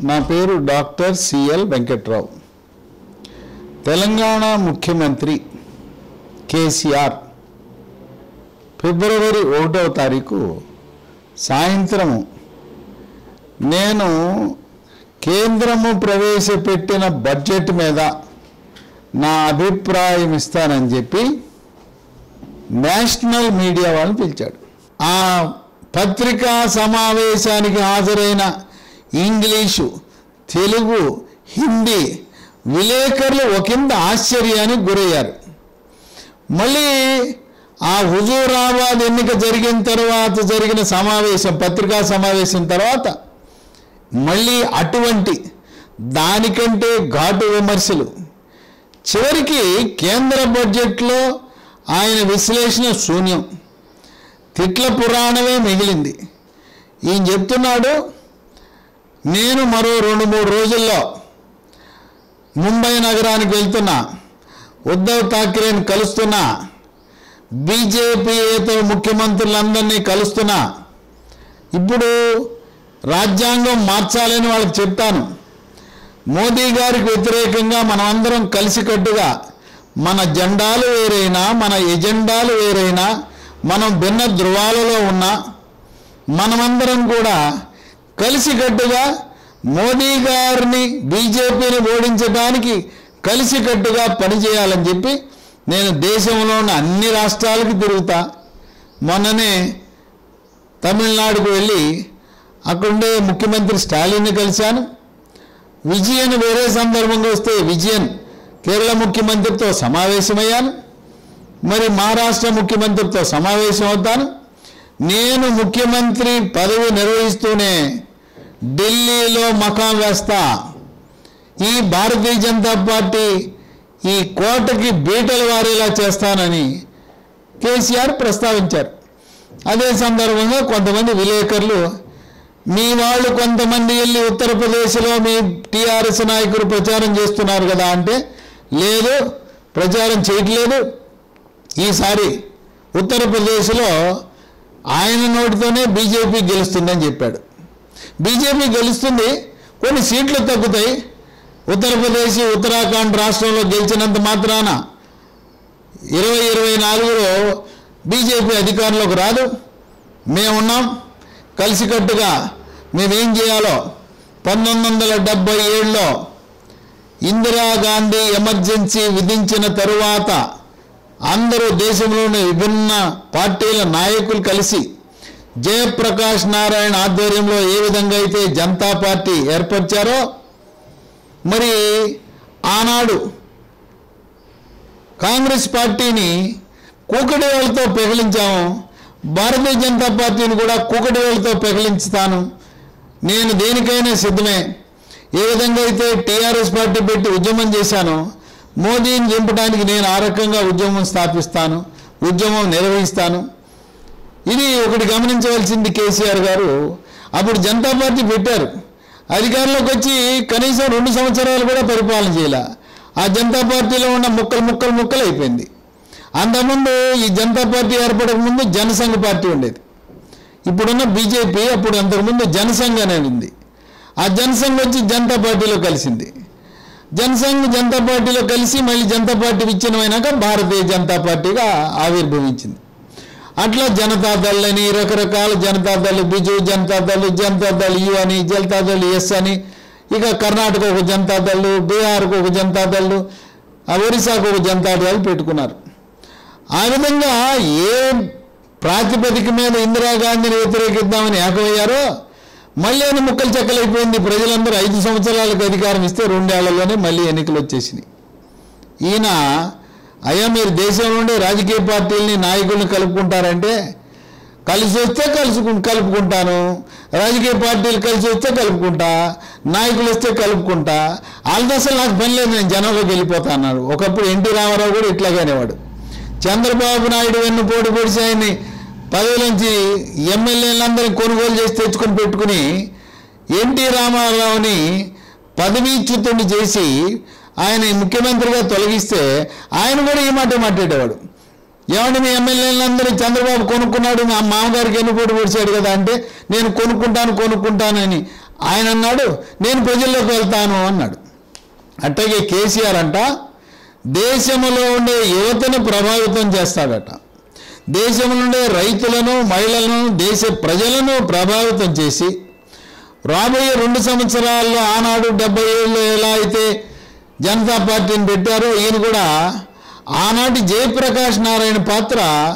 నా పేరు doctor CL Venkatrao Telangana ముఖ్యమంత్రి కేసీఆర్ ఫిబ్రవరి ఒకటవ తారీఖు సాయంత్రం నేను కేంద్రము ప్రవేశపెట్టిన బడ్జెట్ మీద నా అభిప్రాయం ఇస్తానని చెప్పి నేషనల్ మీడియా వాళ్ళని పిలిచాడు ఆ పత్రికా సమావేశానికి హాజరైన ఇంగ్లీషు తెలుగు హిందీ విలేకరులు ఒకంత ఆశ్చర్యానికి గురయ్యారు మళ్ళీ ఆ హుజూరాబాద్ ఎన్నిక జరిగిన తర్వాత జరిగిన సమావేశం పత్రికా సమావేశం తర్వాత మళ్ళీ అటువంటి దానికంటే ఘాటు విమర్శలు చివరికి కేంద్ర బడ్జెట్లో ఆయన విశ్లేషణ శూన్యం తిట్ల పురాణమే మిగిలింది ఈయన చెప్తున్నాడు నేను మరో రెండు మూడు రోజుల్లో ముంబై నగరానికి వెళ్తున్నా ఉద్ధవ్ ఠాక్రేని కలుస్తున్నా బీజేపీతో ముఖ్యమంత్రులందరినీ కలుస్తున్నా ఇప్పుడు రాజ్యాంగం మార్చాలని వాళ్ళకి చెప్తాను మోదీ గారికి వ్యతిరేకంగా మనమందరం కలిసికట్టుగా మన జెండాలు వేరైనా మన ఎజెండాలు వేరైనా మనం భిన్న ధృవాలలో ఉన్నా మనమందరం కూడా కలిసికట్టుగా మోదీ గారిని బీజేపీని ఓడించడానికి కలిసికట్టుగా పనిచేయాలని చెప్పి నేను దేశంలో ఉన్న అన్ని రాష్ట్రాలకు తిరుగుతా మొన్ననే తమిళనాడుకు వెళ్ళి అక్కడుండే ముఖ్యమంత్రి స్టాలిన్ని కలిశాను విజయన్ వేరే సందర్భంగా వస్తే విజయన్ కేరళ ముఖ్యమంత్రితో సమావేశమయ్యాను మరి మహారాష్ట్ర ముఖ్యమంత్రితో సమావేశం అవుతాను నేను ముఖ్యమంత్రి పదవి నిర్వహిస్తూనే ఢిల్లీలో మకాం వేస్తా ఈ భారతీయ జనతా పార్టీ ఈ కోటకి బీటలు వారేలా చేస్తానని కేసీఆర్ ప్రస్తావించారు అదే సందర్భంగా కొంతమంది విలేకరులు మీ వాళ్ళు కొంతమంది వెళ్ళి ఉత్తరప్రదేశ్లో మీ టీఆర్ఎస్ నాయకులు ప్రచారం చేస్తున్నారు కదా అంటే లేదు ప్రచారం చేయట్లేదు ఈసారి ఉత్తరప్రదేశ్లో ఆయన నోటితోనే బీజేపీ గెలుస్తుందని చెప్పాడు బీజేపీ గెలుస్తుంది కొన్ని సీట్లు తగ్గుతాయి ఉత్తరప్రదేశ్ ఉత్తరాఖండ్ రాష్ట్రంలో గెలిచినంత మాత్రాన ఇరవై ఇరవై నాలుగులో బీజేపీ అధికారంలోకి రాదు మేమున్నాం కలిసికట్టుగా మేమేం చేయాలో పంతొమ్మిది వందల డెబ్బై ఏడులో ఇందిరాగాంధీ ఎమర్జెన్సీ విధించిన తరువాత అందరూ దేశంలోని విభిన్న పార్టీల నాయకులు కలిసి జయప్రకాష్ నారాయణ ఆధ్వర్యంలో ఏ విధంగా అయితే జనతా పార్టీ ఏర్పరిచారో మరి ఆనాడు కాంగ్రెస్ పార్టీని కూకటి వాళ్ళతో పెగిలించాము భారతీయ జనతా పార్టీని కూడా కూకటి వాళ్ళతో పెగిలించుతాను నేను దేనికైనా సిద్ధమే ఏ విధంగా అయితే టీఆర్ఎస్ పార్టీ పెట్టి ఉద్యమం చేశానో మోదీని దింపడానికి నేను ఆ రకంగా ఉద్యమం స్థాపిస్తాను ఉద్యమం నిర్వహిస్తాను ఇది ఒకటి గమనించవలసింది కేసీఆర్ గారు అప్పుడు జనతా పార్టీ పెట్టారు అధికారంలోకి వచ్చి కనీసం రెండు సంవత్సరాలు కూడా పరిపాలన చేయలే ఆ జనతా పార్టీలో ఉన్న ముక్కలు ముక్కలు ముక్కలు అయిపోయింది అంతకుముందు ఈ జనతా పార్టీ ఏర్పడక ముందు జనసంఘ పార్టీ ఉండేది ఇప్పుడున్న బీజేపీ అప్పుడు అంతకుముందు జనసంఘ్ అనేది ఉంది ఆ జనసంఘ్ వచ్చి జనతా పార్టీలో కలిసింది జనసంఘ్ జనతా పార్టీలో కలిసి మళ్ళీ జనతా పార్టీ విచ్ఛిన్నమైనాక భారతీయ జనతా పార్టీగా ఆవిర్భవించింది అట్లా జనతాదళ్ అని రకరకాల జనతాదళ్ బిజు జనతాదళ్ జనతాదళ్ యు అని జనతాదళ్ ఎస్ అని ఇక కర్ణాటక ఒక జనతాదళ్ బీహార్కు ఒక జనతాదళ్ ఆ ఒరిస్సాకు ఒక జనతాదళ్ పెట్టుకున్నారు ఆ విధంగా ఏ ప్రాతిపదిక మీద ఇందిరాగాంధీని వ్యతిరేకిద్దామని ఏకమయ్యారో మళ్ళీ అని ముక్కలు చెక్కలైపోయింది ప్రజలందరూ ఐదు సంవత్సరాలకు అధికారం ఇస్తే రెండేళ్లలోనే మళ్ళీ ఎన్నికలు వచ్చేసినాయి ఈయన అయ్యా మీరు దేశంలో ఉండే రాజకీయ పార్టీలని నాయకుల్ని కలుపుకుంటారంటే కలిసి వస్తే కలుసుకు కలుపుకుంటాను రాజకీయ పార్టీలు కలిసి వస్తే కలుపుకుంటా నాయకులు వస్తే కలుపుకుంటా వాళ్ళతో అసలు నాకు పని లేదు నేను జనంలోకి వెళ్ళిపోతా అన్నాడు ఒకప్పుడు ఎన్టీ రామారావు కూడా ఇట్లాగనేవాడు చంద్రబాబు నాయుడు వెన్ను పోటీ పొడిచి ఆయన్ని పదవిలోంచి ఎమ్మెల్యేలందరినీ కొనుగోలు చేసి తెచ్చుకొని పెట్టుకుని ఎన్టీ రామారావుని పదవీచ్యుతుడిని చేసి ఆయన ముఖ్యమంత్రిగా తొలగిస్తే ఆయన కూడా ఈ మాట మాట్లాడేవాడు ఏమంటే మీ ఎమ్మెల్యేలందరూ చంద్రబాబు కొనుక్కున్నాడు మా మామగారికి ఎన్నుపోటు పొడిచాడు కదా అంటే నేను కొనుక్కుంటాను కొనుక్కుంటానని ఆయన అన్నాడు నేను ప్రజల్లోకి వెళ్తాను అన్నాడు అట్లాగే కేసీఆర్ అంట దేశంలో ఉండే యువతను ప్రభావితం చేస్తాడట దేశంలో ఉండే రైతులను మహిళలను దేశ ప్రజలను ప్రభావితం చేసి రాబోయే రెండు సంవత్సరాల్లో ఆనాడు డెబ్బై ఏళ్ళు ఎలా అయితే జనతా పార్టీని పెట్టారో ఈయన కూడా ఆనాటి జయప్రకాష్ నారాయణ పాత్ర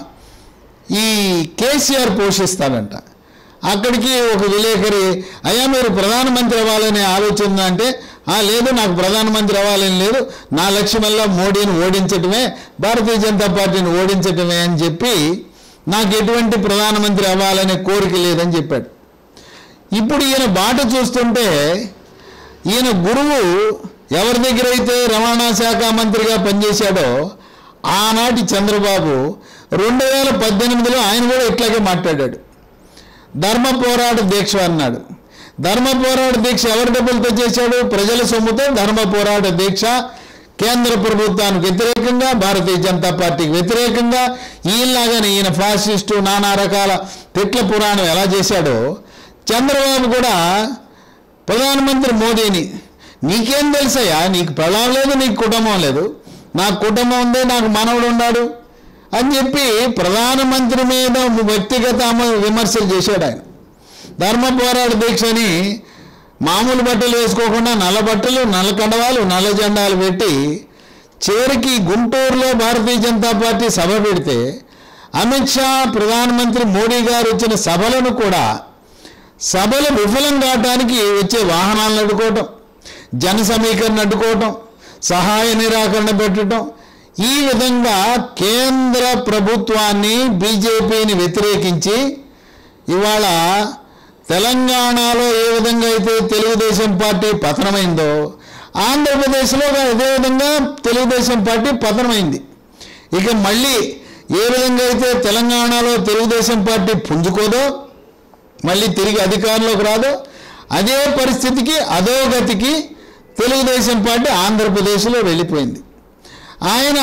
ఈ కేసీఆర్ పోషిస్తాడంట అక్కడికి ఒక విలేకరి అయ్యా మీరు ప్రధానమంత్రి అవ్వాలనే ఆలోచన ఉందా అంటే "ఆ, లేదు నాకు ప్రధానమంత్రి అవ్వాలని లేదు నా లక్ష్యమల్లా మోడీని ఓడించటమే భారతీయ జనతా పార్టీని ఓడించటమే అని చెప్పి నాకు ఎటువంటి ప్రధానమంత్రి అవ్వాలనే కోరిక లేదని చెప్పాడు ఇప్పుడు ఈయన బాట చూస్తుంటే ఈయన గురువు ఎవరి దగ్గర అయితే రవాణా శాఖ మంత్రిగా పనిచేశాడో ఆనాటి చంద్రబాబు రెండు వేల పద్దెనిమిదిలో ఆయన కూడా ఇట్లాగే మాట్లాడాడు ధర్మ పోరాట దీక్ష అన్నాడు ధర్మ పోరాట దీక్ష ఎవరి డబ్బులతో చేశాడు ప్రజల సొమ్ముతో ధర్మ పోరాట దీక్ష కేంద్ర ప్రభుత్వానికి వ్యతిరేకంగా భారతీయ జనతా పార్టీకి వ్యతిరేకంగా ఈయనలాగానే ఈయన ఫాసిస్టు నానా రకాల తిట్ల పురాణం ఎలా చేశాడో చంద్రబాబు కూడా ప్రధానమంత్రి మోదీని నీకేం తెలుసయ్యా నీకు పెళ్ళం లేదు నీకు కుటుంబం లేదు నాకు కుటుంబం ఉంది నాకు మనవడు ఉన్నాడు అని చెప్పి ప్రధానమంత్రి మీద వ్యక్తిగత విమర్శలు చేశాడు ఆయన ధర్మ పోరాట దీక్షని మామూలు బట్టలు వేసుకోకుండా నల్ల బట్టలు నల్ల కండవాలు నల్ల జెండాలు పెట్టి చివరికి గుంటూరులో భారతీయ జనతా పార్టీ సభ పెడితే అమిత్ షా ప్రధానమంత్రి మోడీ గారు వచ్చిన సభలను కూడా సభలు విఫలం కావడానికి వచ్చే వాహనాలను అడ్డుకోవటం జన సమీకరణ అడ్డుకోవటం సహాయ నిరాకరణ పెట్టడం ఈ విధంగా కేంద్ర ప్రభుత్వాన్ని బీజేపీని వ్యతిరేకించి ఇవాళ తెలంగాణలో ఏ విధంగా అయితే తెలుగుదేశం పార్టీ పతనమైందో ఆంధ్రప్రదేశ్లో అదే విధంగా తెలుగుదేశం పార్టీ పతనమైంది ఇక మళ్ళీ ఏ విధంగా అయితే తెలంగాణలో తెలుగుదేశం పార్టీ పుంజుకోదో మళ్ళీ తిరిగి అధికారంలోకి రాదు అదే పరిస్థితికి అదో గతికి తెలుగుదేశం పార్టీ ఆంధ్రప్రదేశ్లో వెళ్ళిపోయింది ఆయన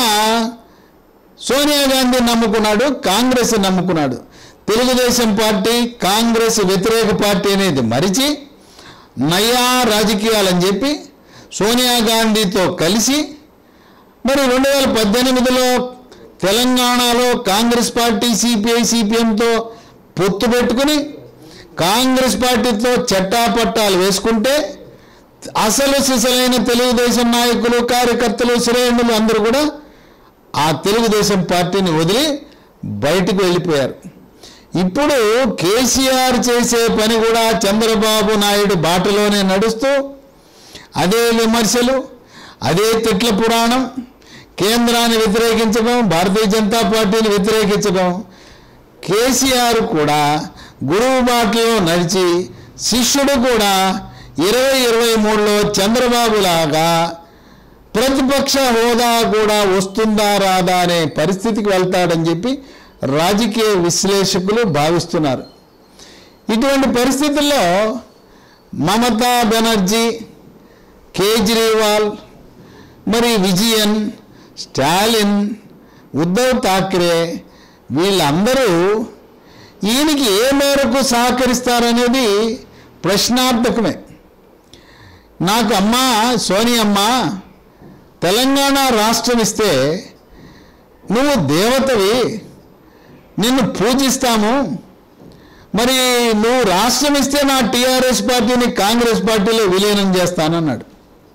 సోనియా గాంధీ నమ్ముకున్నాడు కాంగ్రెస్ నమ్ముకున్నాడు తెలుగుదేశం పార్టీ కాంగ్రెస్ వ్యతిరేక పార్టీ అనేది మరిచి నయా రాజకీయాలని చెప్పి సోనియా గాంధీతో కలిసి మరి రెండు వేల పద్దెనిమిదిలో తెలంగాణలో కాంగ్రెస్ పార్టీ సిపిఐ సిపిఎంతో పొత్తు పెట్టుకుని కాంగ్రెస్ పార్టీతో చట్టాపట్టాలు వేసుకుంటే అసలు సిసలైన తెలుగుదేశం నాయకులు కార్యకర్తలు శ్రేణులు అందరూ కూడా ఆ తెలుగుదేశం పార్టీని వదిలి బయటకు వెళ్ళిపోయారు ఇప్పుడు కేసీఆర్ చేసే పని కూడా చంద్రబాబు నాయుడు బాటలోనే నడుస్తూ అదే విమర్శలు అదే తిట్ల పురాణం కేంద్రాన్ని వ్యతిరేకించడం భారతీయ జనతా పార్టీని వ్యతిరేకించడం కేసీఆర్ కూడా గురువు బాటలో నడిచి శిష్యుడు కూడా ఇరవై ఇరవై మూడులో చంద్రబాబు లాగా ప్రతిపక్ష హోదా కూడా వస్తుందా రాదా అనే పరిస్థితికి వెళ్తాడని చెప్పి రాజకీయ విశ్లేషకులు భావిస్తున్నారు ఇటువంటి పరిస్థితుల్లో మమతా బెనర్జీ కేజ్రీవాల్ మరి విజయన్ స్టాలిన్ ఉద్ధవ్ ఠాక్రే వీళ్ళందరూ ఈయనకి ఏ మేరకు సహకరిస్తారనేది ప్రశ్నార్థకమే నాకు అమ్మ సోని అమ్మ తెలంగాణ రాష్ట్రం ఇస్తే నువ్వు దేవతవి నిన్ను పూజిస్తాము మరి నువ్వు రాష్ట్రం ఇస్తే నా టీఆర్ఎస్ పార్టీని కాంగ్రెస్ పార్టీలో విలీనం చేస్తానన్నాడు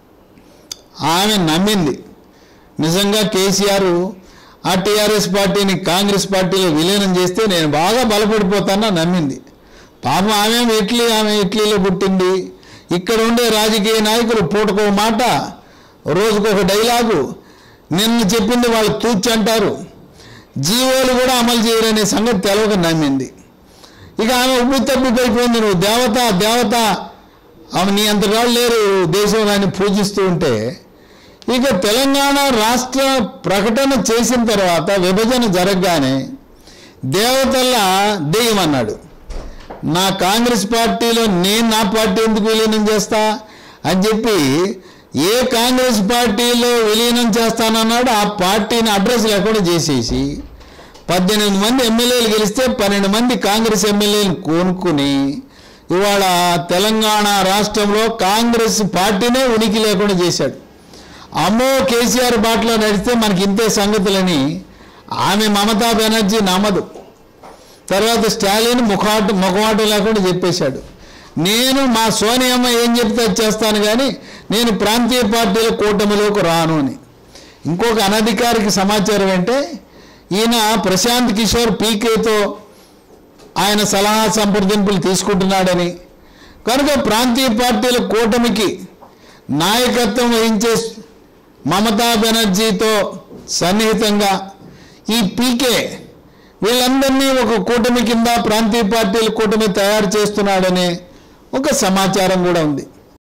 ఆమె నమ్మింది నిజంగా కేసీఆర్ ఆ టీఆర్ఎస్ పార్టీని కాంగ్రెస్ పార్టీలో విలీనం చేస్తే నేను బాగా బలపడిపోతానని నమ్మింది పాపం ఆమె ఇట్లీ ఆమె ఇట్లీలో పుట్టింది ఇక్కడ ఉండే రాజకీయ నాయకులు పూటకో మాట రోజుకొక డైలాగు నిన్న చెప్పింది వాళ్ళు తూచి అంటారు జీవోలు కూడా అమలు చేయరనే సంగతి తెలవక నమ్మింది ఇక ఆమె ఉబ్బి తప్పిపోయిపోయింది నువ్వు దేవత దేవత ఆమె నీ అంత వాళ్ళు లేరు దేశంలో పూజిస్తూ ఉంటే ఇక తెలంగాణ రాష్ట్ర ప్రకటన చేసిన తర్వాత విభజన జరగగానే దేవతల్లా దెయ్యం అన్నాడు నా కాంగ్రెస్ పార్టీలో నేను నా పార్టీ ఎందుకు విలీనం చేస్తా అని చెప్పి ఏ కాంగ్రెస్ పార్టీలో విలీనం చేస్తానన్నాడు ఆ పార్టీని అడ్రస్ లేకుండా చేసేసి పద్దెనిమిది మంది ఎమ్మెల్యేలు గెలిస్తే పన్నెండు మంది కాంగ్రెస్ ఎమ్మెల్యేలు కొనుక్కుని ఇవాళ తెలంగాణ రాష్ట్రంలో కాంగ్రెస్ పార్టీనే ఉనికి లేకుండా చేశాడు అమ్మో కేసీఆర్ బాటలో నడిస్తే మనకి ఇంతే సంగతులని ఆమె మమతా బెనర్జీ నమ్మదు తర్వాత స్టాలిన్ ముఖాటు ముఖమాటం లేకుండా చెప్పేశాడు నేను మా సోనియమ్మ ఏం చెప్తే అది చేస్తాను కానీ నేను ప్రాంతీయ పార్టీల కూటమిలోకి రాను అని ఇంకొక అనధికారిక సమాచారం అంటే ఈయన ప్రశాంత్ కిషోర్ పీకేతో ఆయన సలహా సంప్రదింపులు తీసుకుంటున్నాడని కనుక ప్రాంతీయ పార్టీల కూటమికి నాయకత్వం వహించే మమతా బెనర్జీతో సన్నిహితంగా ఈ పీకే వీళ్ళందరినీ ఒక కూటమి కింద ప్రాంతీయ పార్టీల కూటమి తయారు చేస్తున్నాడనే ఒక సమాచారం కూడా ఉంది